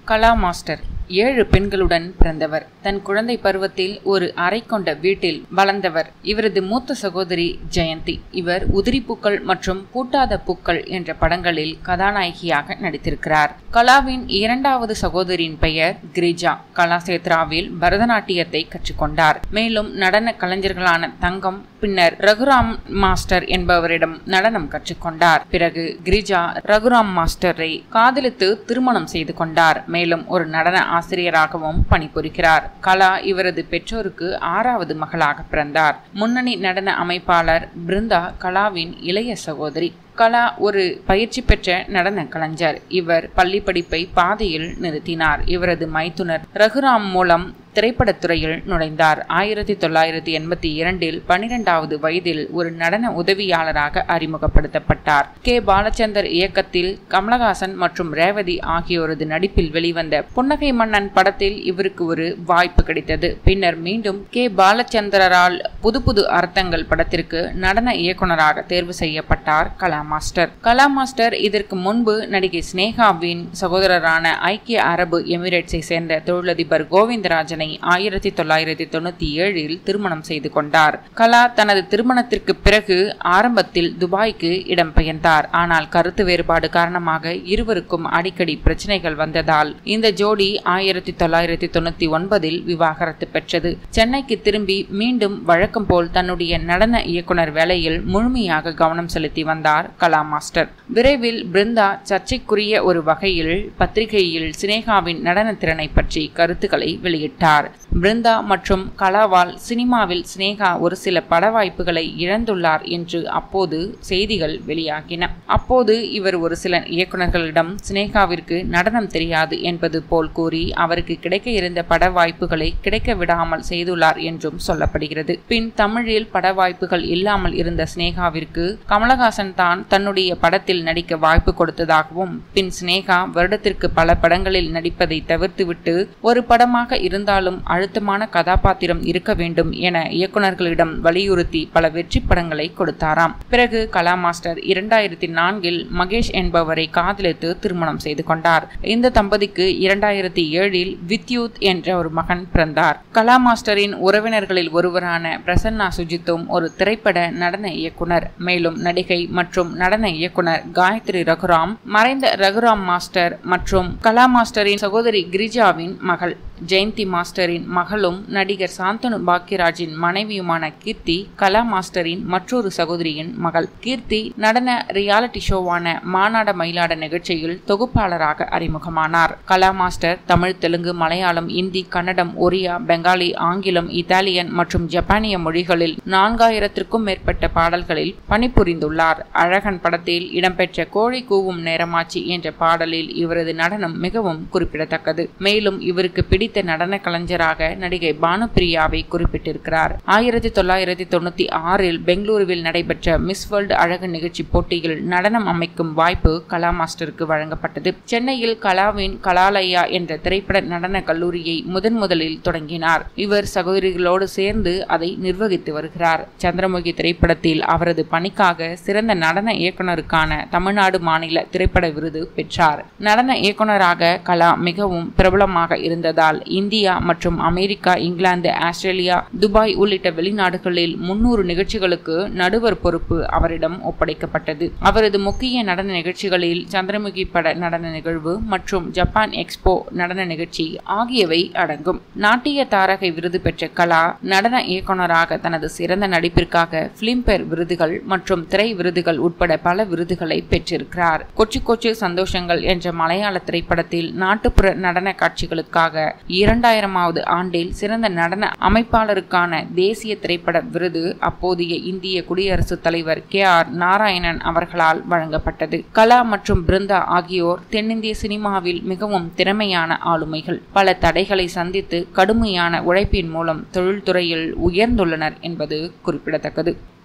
கலா master ஏழு பெண்களுடன் பிறந்தவர் தன் குழந்தை பருவத்தில் ஒரு அறை கொண்ட வீட்டில் வளர்ந்தவர் இவரது மூத்த சகோதரி ஜெயந்தி இவர் உதிரி பூக்கள் மற்றும் பூட்டாத பூக்கள் என்ற படங்களில் கதாநாயகியாக நடித்திருக்கிறார் கலாவின் இரண்டாவது சகோதரியின் பெயர் கிரிஜா கலாசேத்ராவில் பரதநாட்டியத்தை கற்றுக்கொண்டார் மேலும் நடன கலைஞர்களான தங்கம் பின்னர் ரகுராம் மாஸ்டர் என்பவரிடம் நடனம் கற்றுக்கொண்டார் பிறகு கிரிஜா ரகுராம் மாஸ்டரை காதலித்து திருமணம் செய்து கொண்டார் மேலும் ஒரு நடன ஆசிரியராகவும் பணிபுரிகிறார் கலா இவரது பெற்றோருக்கு ஆறாவது மகளாக பிறந்தார் முன்னணி நடன அமைப்பாளர் பிருந்தா கலாவின் இளைய சகோதரி கலா ஒரு பயிற்சி பெற்ற நடன கலைஞர் இவர் பள்ளி படிப்பை பாதையில் நிறுத்தினார் இவரது மைத்துனர் ரகுராம் மூலம் திரைப்படத்துறையில் நுழைந்தார் ஆயிரத்தி தொள்ளாயிரத்தி எண்பத்தி இரண்டில் பனிரெண்டாவது வயதில் ஒரு நடன உதவியாளராக அறிமுகப்படுத்தப்பட்டார் கே பாலச்சந்தர் இயக்கத்தில் கமலஹாசன் மற்றும் ரேவதி ஆகியோரது நடிப்பில் வெளிவந்த புன்னகை மன்னன் படத்தில் இவருக்கு ஒரு வாய்ப்பு கிடைத்தது பின்னர் மீண்டும் கே பாலச்சந்திரரால் புது புது அர்த்தங்கள் படத்திற்கு நடன இயக்குனராக தேர்வு செய்யப்பட்டார் கலா மாஸ்டர் கலா மாஸ்டர் இதற்கு முன்பு நடிகை ஸ்னேகாவின் சகோதரரான ஐக்கிய அரபு எமிரேட்ஸை சேர்ந்த தொழிலதிபர் கோவிந்தராஜனை ஆயிரத்தி தொள்ளாயிரத்தி தொண்ணூத்தி ஏழில் திருமணம் செய்து கொண்டார் கலா தனது திருமணத்திற்கு பிறகு ஆரம்பத்தில் துபாய்க்கு இடம்பெயர்ந்தார் ஆனால் கருத்து வேறுபாடு காரணமாக இருவருக்கும் அடிக்கடி பிரச்சனைகள் வந்ததால் இந்த ஜோடி ஆயிரத்தி தொள்ளாயிரத்தி தொண்ணூத்தி ஒன்பதில் விவாகரத்து பெற்றது சென்னைக்கு திரும்பி மீண்டும் வழக்கம் போல் தன்னுடைய நடன இயக்குனர் வேலையில் முழுமையாக கவனம் செலுத்தி வந்தார் கலா மாஸ்டர் விரைவில் பிருந்தா சர்ச்சைக்குரிய ஒரு வகையில் பத்திரிகையில் சினேகாவின் நடன திறனை பற்றி கருத்துக்களை வெளியிட்டார் பிருந்தா மற்றும் கலாவால் சினிமாவில் சினேகா ஒரு சில பட வாய்ப்புகளை இழந்துள்ளார் என்று அப்போது செய்திகள் வெளியாகின அப்போது இவர் ஒரு சில இயக்குநர்களிடம் சினேகாவிற்கு நடனம் தெரியாது என்பது போல் கூறி அவருக்கு கிடைக்க இருந்த பட வாய்ப்புகளை கிடைக்க விடாமல் செய்துள்ளார் என்றும் சொல்லப்படுகிறது பின் தமிழில் பட வாய்ப்புகள் இல்லாமல் இருந்த சினேகாவிற்கு கமலஹாசன் தான் தன்னுடைய படத்தில் நடிக்க வாய்ப்பு கொடுத்ததாகவும் பின் சினேகா வருடத்திற்கு பல படங்களில் நடிப்பதை தவிர்த்துவிட்டு ஒரு படமாக இருந்தாலும் அழுத்தமான கதாபாத்திரம் இருக்க வேண்டும் என இயக்குநர்களிடம் வலியுறுத்தி பல வெற்றி படங்களை கொடுத்தாராம் பிறகு கலா மாஸ்டர் இரண்டாயிரத்தி நான்கில் மகேஷ் என்பவரை காதலித்து திருமணம் செய்து கொண்டார் இந்த தம்பதிக்கு இரண்டாயிரத்தி ஏழில் வித்யூத் என்ற ஒரு மகன் பிறந்தார் கலா மாஸ்டரின் உறவினர்களில் ஒருவரான பிரசன்னா சுஜித்தும் ஒரு திரைப்பட நடன இயக்குனர் மேலும் நடிகை மற்றும் நடன இயக்குனர் காயத்ரி ரகுராம் மறைந்த ரகுராம் மாஸ்டர் மற்றும் கலா மாஸ்டரின் சகோதரி கிரிஜாவின் மகள் ஜெயந்தி மாஸ்டரின் மகளும் நடிகர் சாந்தனு பாக்யராஜின் மனைவியுமான கீர்த்தி கலா மாஸ்டரின் மற்றொரு சகோதரியின் மகள் கீர்த்தி நடன ரியாலிட்டி ஷோவான மாநாட மயிலாட நிகழ்ச்சியில் தொகுப்பாளராக அறிமுகமானார் கலா மாஸ்டர் தமிழ் தெலுங்கு மலையாளம் இந்தி கன்னடம் ஒரியா பெங்காலி ஆங்கிலம் இத்தாலியன் மற்றும் ஜப்பானிய மொழிகளில் நான்காயிரத்திற்கும் மேற்பட்ட பாடல்களில் பணிபுரிந்துள்ளார் அழகன் படத்தில் இடம்பெற்ற கோழி கூவும் நேரமாச்சி என்ற பாடலில் இவரது நடனம் மிகவும் குறிப்பிடத்தக்கது மேலும் இவருக்கு பிடித்த நடன கலைஞராக நடிகை பானுபிரியாவை குறிப்பிட்டிருக்கிறார் ஆயிரத்தி தொள்ளாயிரத்தி தொண்ணூத்தி ஆறில் பெங்களூருவில் நடைபெற்ற மிஸ் வேர்ல்டு அழகு நிகழ்ச்சி போட்டியில் நடனம் அமைக்கும் வாய்ப்பு கலா மாஸ்டருக்கு வழங்கப்பட்டது சென்னையில் கலாவின் கலாலயா என்ற திரைப்பட நடன கல்லூரியை முதன் முதலில் தொடங்கினார் இவர் சகோதரிகளோடு சேர்ந்து அதை நிர்வகித்து வருகிறார் சந்திரமுகி திரைப்படத்தில் அவரது பணிக்காக சிறந்த நடன இயக்குனருக்கான தமிழ்நாடு மாநில திரைப்பட விருது பெற்றார் நடன இயக்குனராக கலா மிகவும் பிரபலமாக இருந்ததால் இந்தியா மற்றும் அமெரிக்கா இங்கிலாந்து ஆஸ்திரேலியா துபாய் உள்ளிட்ட வெளிநாடுகளில் முன்னூறு நிகழ்ச்சிகளுக்கு நடுவர் பொறுப்பு அவரிடம் ஒப்படைக்கப்பட்டது அவரது முக்கிய நடன நிகழ்ச்சிகளில் சந்திரமுகி பட நடன நிகழ்வு மற்றும் ஜப்பான் எக்ஸ்போ நடன நிகழ்ச்சி ஆகியவை அடங்கும் நாட்டிய தாரகை விருது பெற்ற கலா நடன இயக்குனராக தனது சிறந்த நடிப்பிற்காக பிலிம்பேர் விருதுகள் மற்றும் திரை விருதுகள் உட்பட பல விருதுகளை பெற்றிருக்கிறார் கொச்சு கொச்சு சந்தோஷங்கள் என்ற மலையாள திரைப்படத்தில் நாட்டுப்புற நடன காட்சிகளுக்காக இரண்டாயிரமாவது ஆண்டில் சிறந்த நடன அமைப்பாளருக்கான தேசிய திரைப்பட விருது அப்போதைய இந்திய குடியரசுத் தலைவர் கே ஆர் நாராயணன் அவர்களால் வழங்கப்பட்டது கலா மற்றும் பிருந்தா ஆகியோர் தென்னிந்திய சினிமாவில் மிகவும் திறமையான ஆளுமைகள் பல தடைகளை சந்தித்து கடுமையான உழைப்பின் மூலம் தொழில்துறையில் உயர்ந்துள்ளனர் என்பது குறிப்பிடத்தக்கது